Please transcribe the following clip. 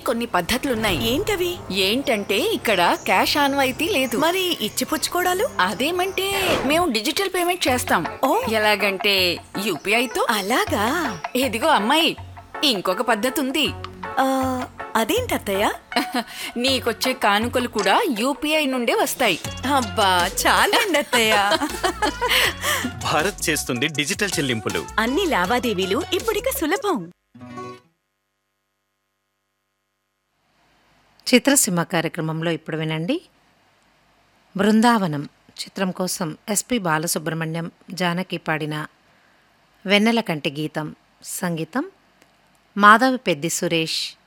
కొన్ని పద్ధతులున్నాయి ఏంటవి ఏంటంటే ఇక్కడ క్యాష్ ఆన్వాయితీ లేదు మరి ఇచ్చిపుచ్చుకోవడాలు అదేమంటే మేము డిజిటల్ పేమెంట్ చేస్తాం ఓ. ఎలాగంటే యూపీఐతో అలాగా ఇదిగో అమ్మాయి ఇంకొక పద్ధతి ఉంది ఆ, అదేంటి అత్తయ్య నీకొచ్చే కానుకలు కూడా యూపీఐ నుండే వస్తాయి అబ్బా చాలండి అత్తయ్య భారత్ చేస్తుంది డిజిటల్ చెల్లింపులు అన్ని లావాదేవీలు ఇప్పుడిక సులభం చిత్రసీమ కార్యక్రమంలో ఇప్పుడు వినండి బృందావనం చిత్రం కోసం ఎస్పి బాలసుబ్రహ్మణ్యం జానకి పాడిన వెన్నెల కంటి గీతం సంగీతం మాధవి పెద్ది సురేష్